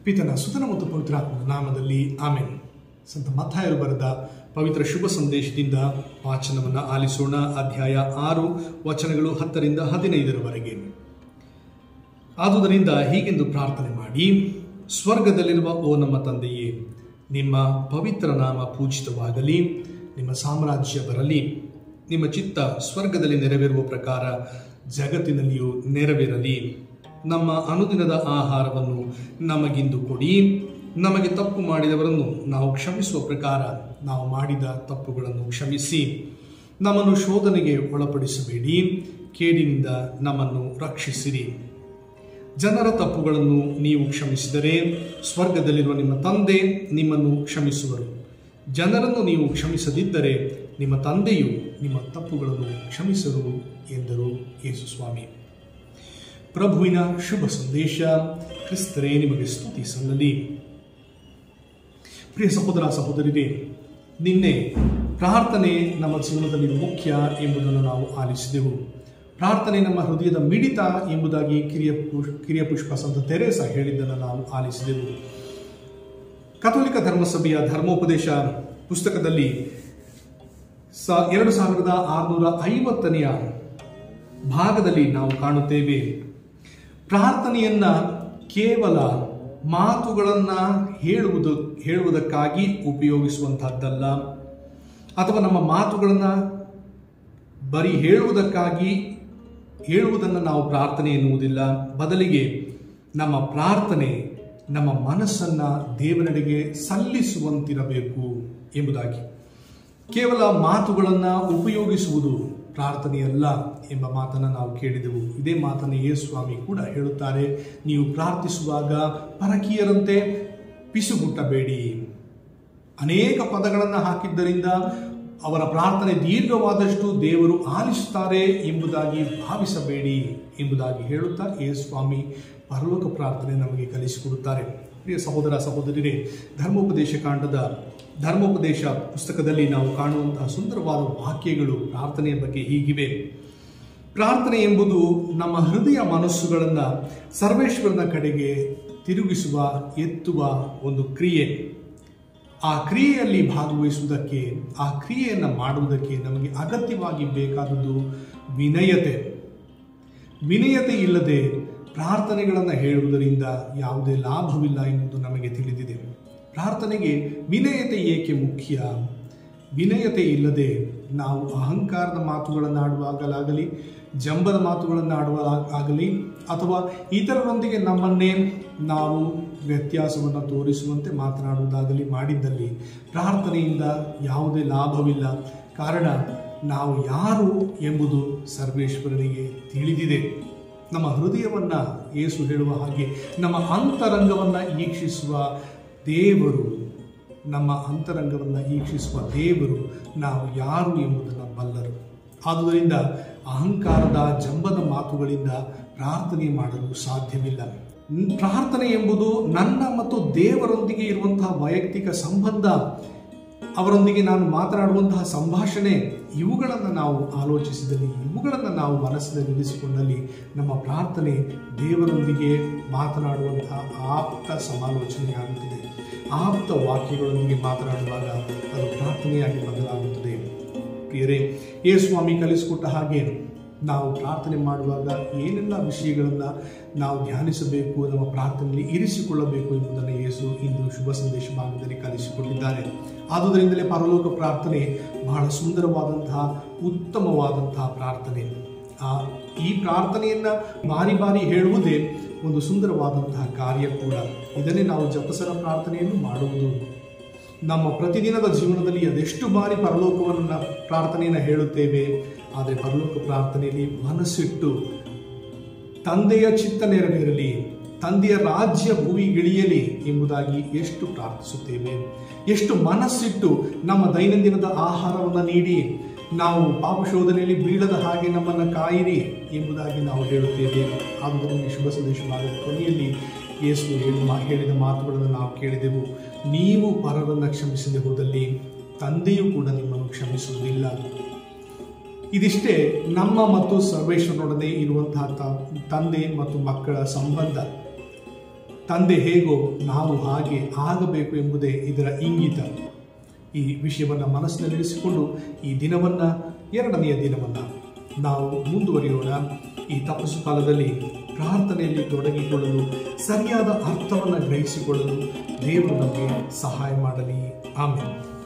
ಪಿತನ ಸುತನ ಮತ್ತು ಪವಿತ್ರಾತ್ಮನ ನಾಮದಲ್ಲಿ ಆಮೆನ್ ಸಂತ ಮತ್ತಾಯರು ಬರೆದ ಪವಿತ್ರ ಶುಭ ಸಂದೇಶದಿಂದ ವಾಚನವನ್ನು ಆಲಿಸೋಣ ಅಧ್ಯಾಯ ಆರು ವಚನಗಳು ಹತ್ತರಿಂದ ಹದಿನೈದರವರೆಗೆ ಆದುದರಿಂದ ಹೀಗೆಂದು ಪ್ರಾರ್ಥನೆ ಮಾಡಿ ಸ್ವರ್ಗದಲ್ಲಿರುವ ಓ ನಮ್ಮ ತಂದೆಯೇ ನಿಮ್ಮ ಪವಿತ್ರ ನಾಮ ಪೂಜಿತವಾಗಲಿ ನಿಮ್ಮ ಸಾಮ್ರಾಜ್ಯ ಬರಲಿ ನಿಮ್ಮ ಚಿತ್ತ ಸ್ವರ್ಗದಲ್ಲಿ ನೆರವೇರುವ ಪ್ರಕಾರ ಜಗತ್ತಿನಲ್ಲಿಯೂ ನೆರವೇರಲಿ ನಮ್ಮ ಅನುದಿನದ ಆಹಾರವನ್ನು ನಮಗಿಂದು ಕೊಡಿ ನಮಗೆ ತಪ್ಪು ಮಾಡಿದವರನ್ನು ನಾವು ಕ್ಷಮಿಸುವ ಪ್ರಕಾರ ನಾವು ಮಾಡಿದ ತಪ್ಪುಗಳನ್ನು ಕ್ಷಮಿಸಿ ನಮ್ಮನ್ನು ಶೋಧನೆಗೆ ಒಳಪಡಿಸಬೇಡಿ ಕೇಡಿನಿಂದ ನಮ್ಮನ್ನು ರಕ್ಷಿಸಿರಿ ಜನರ ತಪ್ಪುಗಳನ್ನು ನೀವು ಕ್ಷಮಿಸಿದರೆ ಸ್ವರ್ಗದಲ್ಲಿರುವ ನಿಮ್ಮ ತಂದೆ ನಿಮ್ಮನ್ನು ಕ್ಷಮಿಸುವರು ಜನರನ್ನು ನೀವು ಕ್ಷಮಿಸದಿದ್ದರೆ ನಿಮ್ಮ ತಂದೆಯು ನಿಮ್ಮ ತಪ್ಪುಗಳನ್ನು ಕ್ಷಮಿಸರು ಎಂದರು ಯೇಸು ಸ್ವಾಮಿ ಪ್ರಭುವಿನ ಶುಭ ಸಂದೇಶ ಕ್ರಿಸ್ತರೇ ನಿಮಗೆ ಸ್ತುತಿ ಸಲ್ಲಲಿ ಪ್ರಿಯ ಸಹೋದರ ಸಹೋದರಿರೇ ನಿನ್ನೆ ಪ್ರಾರ್ಥನೆ ನಮ್ಮ ಜೀವನದಲ್ಲಿ ಮುಖ್ಯ ಎಂಬುದನ್ನು ನಾವು ಆಲಿಸಿದೆವು ಪ್ರಾರ್ಥನೆ ನಮ್ಮ ಹೃದಯದ ಮಿಡಿತ ಎಂಬುದಾಗಿ ಕಿರಿಯ ಪುಷ್ ಕಿರಿಯ ಪುಷ್ಪ ಸಂತ ತೆರೇಸ ಹೇಳಿದ್ದನ್ನು ನಾವು ಆಲಿಸಿದೆವು ಕಥೋಲಿಕ ಧರ್ಮಸಭೆಯ ಧರ್ಮೋಪದೇಶ ಪುಸ್ತಕದಲ್ಲಿ ಸ ಎರಡು ಸಾವಿರದ ಆರುನೂರ ಐವತ್ತನೆಯ ಭಾಗದಲ್ಲಿ ನಾವು ಕಾಣುತ್ತೇವೆ ಪ್ರಾರ್ಥನೆಯನ್ನ ಕೇವಲ ಮಾತುಗಳನ್ನು ಹೇಳುವುದು ಹೇಳುವುದಕ್ಕಾಗಿ ಉಪಯೋಗಿಸುವಂತಹದ್ದಲ್ಲ ಅಥವಾ ನಮ್ಮ ಮಾತುಗಳನ್ನು ಬರೀ ಹೇಳುವುದಕ್ಕಾಗಿ ಹೇಳುವುದನ್ನು ನಾವು ಪ್ರಾರ್ಥನೆ ಎನ್ನುವುದಿಲ್ಲ ಬದಲಿಗೆ ನಮ್ಮ ಪ್ರಾರ್ಥನೆ ನಮ್ಮ ಮನಸ್ಸನ್ನು ದೇವನಡೆಗೆ ಸಲ್ಲಿಸುವಂತಿರಬೇಕು ಎಂಬುದಾಗಿ ಕೇವಲ ಮಾತುಗಳನ್ನು ಉಪಯೋಗಿಸುವುದು ಪ್ರಾರ್ಥನೆಯಲ್ಲ ಎಂಬ ಮಾತನ್ನು ನಾವು ಕೇಳಿದೆವು ಇದೇ ಮಾತನ್ನು ಯೇಸು ಸ್ವಾಮಿ ಕೂಡ ಹೇಳುತ್ತಾರೆ ನೀವು ಪ್ರಾರ್ಥಿಸುವಾಗ ಪರಕೀಯರಂತೆ ಪಿಸುಗುಟ್ಟಬೇಡಿ ಅನೇಕ ಪದಗಳನ್ನು ಹಾಕಿದ್ದರಿಂದ ಅವರ ಪ್ರಾರ್ಥನೆ ದೀರ್ಘವಾದಷ್ಟು ದೇವರು ಆಲಿಸುತ್ತಾರೆ ಎಂಬುದಾಗಿ ಭಾವಿಸಬೇಡಿ ಎಂಬುದಾಗಿ ಹೇಳುತ್ತಾ ಯೇಸು ಸ್ವಾಮಿ ಪರಲೋಕ ಪ್ರಾರ್ಥನೆ ನಮಗೆ ಕಲಿಸಿಕೊಡುತ್ತಾರೆ ಪ್ರಿಯ ಸಹೋದರ ಸಹೋದರಿಯರೇ ಧರ್ಮೋಪದೇಶ ಕಾಂಡದ ಧರ್ಮೋಪದೇಶ ಪುಸ್ತಕದಲ್ಲಿ ನಾವು ಕಾಣುವಂತಹ ಸುಂದರವಾದ ವಾಕ್ಯಗಳು ಪ್ರಾರ್ಥನೆಯ ಬಗ್ಗೆ ಹೀಗಿವೆ ಪ್ರಾರ್ಥನೆ ಎಂಬುದು ನಮ್ಮ ಹೃದಯ ಮನಸ್ಸುಗಳನ್ನು ಸರ್ವೇಶ್ವರನ ಕಡೆಗೆ ತಿರುಗಿಸುವ ಎತ್ತುವ ಒಂದು ಕ್ರಿಯೆ ಆ ಕ್ರಿಯೆಯಲ್ಲಿ ಭಾಗವಹಿಸುವುದಕ್ಕೆ ಆ ಕ್ರಿಯೆಯನ್ನು ಮಾಡುವುದಕ್ಕೆ ನಮಗೆ ಅಗತ್ಯವಾಗಿ ಬೇಕಾದದ್ದು ವಿನಯತೆ ವಿನಯತೆ ಇಲ್ಲದೆ ಪ್ರಾರ್ಥನೆಗಳನ್ನು ಹೇಳುವುದರಿಂದ ಯಾವುದೇ ಲಾಭವಿಲ್ಲ ಎಂಬುದು ನಮಗೆ ತಿಳಿದಿದೆ ಪ್ರಾರ್ಥನೆಗೆ ವಿನಯತೆ ಏಕೆ ಮುಖ್ಯ ವಿನಯತೆ ಇಲ್ಲದೆ ನಾವು ಅಹಂಕಾರದ ಮಾತುಗಳನ್ನು ಆಡುವಾಗಲಾಗಲಿ ಜಂಬದ ಮಾತುಗಳನ್ನು ಆಡುವ ಆಗಲಿ ಅಥವಾ ಇತರರೊಂದಿಗೆ ನಮ್ಮನ್ನೇ ನಾವು ವ್ಯತ್ಯಾಸವನ್ನು ತೋರಿಸುವಂತೆ ಮಾತನಾಡುವುದಾಗಲಿ ಮಾಡಿದ್ದಲ್ಲಿ ಪ್ರಾರ್ಥನೆಯಿಂದ ಯಾವುದೇ ಲಾಭವಿಲ್ಲ ಕಾರಣ ನಾವು ಯಾರು ಎಂಬುದು ಸರ್ವೇಶ್ವರನಿಗೆ ತಿಳಿದಿದೆ ನಮ್ಮ ಹೃದಯವನ್ನು ಏಸು ಹೇಳುವ ಹಾಗೆ ನಮ್ಮ ಅಂತರಂಗವನ್ನು ಈಕ್ಷಿಸುವ ದೇವರು ನಮ್ಮ ಅಂತರಂಗವನ್ನು ಈಕ್ಷಿಸುವ ದೇವರು ನಾವು ಯಾರು ಎಂಬುದನ್ನು ಬಲ್ಲರು ಆದುದರಿಂದ ಅಹಂಕಾರದ ಜಂಬದ ಮಾತುಗಳಿಂದ ಪ್ರಾರ್ಥನೆ ಮಾಡಲು ಸಾಧ್ಯವಿಲ್ಲ ಪ್ರಾರ್ಥನೆ ಎಂಬುದು ನನ್ನ ಮತ್ತು ದೇವರೊಂದಿಗೆ ಇರುವಂತಹ ವೈಯಕ್ತಿಕ ಸಂಬಂಧ ಅವರೊಂದಿಗೆ ನಾನು ಮಾತನಾಡುವಂತಹ ಸಂಭಾಷಣೆ ಇವುಗಳನ್ನು ನಾವು ಆಲೋಚಿಸಿದಲ್ಲಿ ಇವುಗಳನ್ನು ನಾವು ಮನಸ್ಸಿನಲ್ಲಿ ಇರಿಸಿಕೊಂಡಲ್ಲಿ ನಮ್ಮ ಪ್ರಾರ್ಥನೆ ದೇವರೊಂದಿಗೆ ಮಾತನಾಡುವಂತಹ ಆಪ್ತ ಸಮಾಲೋಚನೆಯಾಗುತ್ತದೆ ಆಪ್ತ ವಾಕ್ಯಗಳೊಂದಿಗೆ ಮಾತನಾಡುವಾಗ ಅದು ಪ್ರಾರ್ಥನೆಯಾಗಿ ಬದಲಾಗುತ್ತದೆ ಪ್ರಿಯರೇ ಏ ಸ್ವಾಮಿ ಕಲಿಸಿಕೊಟ್ಟ ಹಾಗೆ ನಾವು ಪ್ರಾರ್ಥನೆ ಮಾಡುವಾಗ ಏನೆಲ್ಲ ವಿಷಯಗಳನ್ನು ನಾವು ಧ್ಯಾನಿಸಬೇಕು ನಮ್ಮ ಪ್ರಾರ್ಥನೆಯಲ್ಲಿ ಇರಿಸಿಕೊಳ್ಳಬೇಕು ಎಂಬುದನ್ನು ಯೇಸು ಇಂದು ಶುಭ ಸಂದೇಶ ಭಾಗದಲ್ಲಿ ಕಲಿಸಿಕೊಟ್ಟಿದ್ದಾರೆ ಆದುದರಿಂದಲೇ ಪರಲೋಕ ಪ್ರಾರ್ಥನೆ ಬಹಳ ಸುಂದರವಾದಂತಹ ಉತ್ತಮವಾದಂತಹ ಪ್ರಾರ್ಥನೆ ಆ ಈ ಪ್ರಾರ್ಥನೆಯನ್ನು ಬಾರಿ ಬಾರಿ ಹೇಳುವುದೇ ಒಂದು ಸುಂದರವಾದಂತಹ ಕಾರ್ಯ ಕೂಡ ಇದನ್ನೇ ನಾವು ಜಪಸರ ಪ್ರಾರ್ಥನೆಯನ್ನು ಮಾಡುವುದು ನಮ್ಮ ಪ್ರತಿದಿನದ ಜೀವನದಲ್ಲಿ ಅದೆಷ್ಟು ಬಾರಿ ಪರಲೋಕವನ್ನು ಪ್ರಾರ್ಥನೆಯನ್ನು ಹೇಳುತ್ತೇವೆ ಆದರೆ ಪರಲೋಕ ಪ್ರಾರ್ಥನೆಯಲ್ಲಿ ಮನಸ್ಸಿಟ್ಟು ತಂದೆಯ ಚಿತ್ತ ನೆರವೇರಲಿ ತಂದೆಯ ರಾಜ್ಯ ಭೂಮಿಗಿಳಿಯಲಿ ಎಂಬುದಾಗಿ ಎಷ್ಟು ಪ್ರಾರ್ಥಿಸುತ್ತೇವೆ ಎಷ್ಟು ಮನಸ್ಸಿಟ್ಟು ನಮ್ಮ ದೈನಂದಿನದ ಆಹಾರವನ್ನು ನೀಡಿ ನಾವು ಪಾಪಶೋಧನೆಯಲ್ಲಿ ಬೀಳದ ಹಾಗೆ ನಮ್ಮನ್ನು ಕಾಯಿರಿ ಎಂಬುದಾಗಿ ನಾವು ಹೇಳುತ್ತೇವೆ ಆದ್ದರಿಂದ ಶುಭ ಸಂದೇಶವಾದ ಕೊನೆಯಲ್ಲಿ ಯೇಸು ಹೇಳಿ ಮಾ ಹೇಳಿದ ಮಾತುಗಳನ್ನು ನಾವು ಕೇಳಿದೆವು ನೀವು ಪರರನ್ನು ಕ್ಷಮಿಸದೆ ಹೋದಲ್ಲಿ ತಂದೆಯೂ ಕೂಡ ನಿಮ್ಮನ್ನು ಕ್ಷಮಿಸುವುದಿಲ್ಲ ಇದಿಷ್ಟೇ ನಮ್ಮ ಮತ್ತು ಸರ್ವೇಶ್ವರನೊಡನೆ ಇರುವಂತಹ ತ- ತಂದೆ ಮತ್ತು ಮಕ್ಕಳ ಸಂಬಂಧ ತಂದೆ ಹೇಗೋ ನಾವು ಹಾಗೆ ಆಗಬೇಕು ಎಂಬುದೇ ಇದರ ಇಂಗಿತ ಈ ವಿಷಯವನ್ನು ಮನಸ್ಸಿನಲ್ಲಿರಿಸಿಕೊಂಡು ಈ ದಿನವನ್ನು ಎರಡನೆಯ ದಿನವನ್ನು ನಾವು ಮುಂದುವರಿಯೋಣ ಈ ತಪಸ್ಸು ಕಾಲದಲ್ಲಿ ಪ್ರಾರ್ಥನೆಯಲ್ಲಿ ತೊಡಗಿಕೊಳ್ಳಲು ಸರಿಯಾದ ಅರ್ಥವನ್ನು ಗ್ರಹಿಸಿಕೊಳ್ಳಲು ದೇವರು ನಮಗೆ ಸಹಾಯ ಮಾಡಲಿ ಆಮೇಲೆ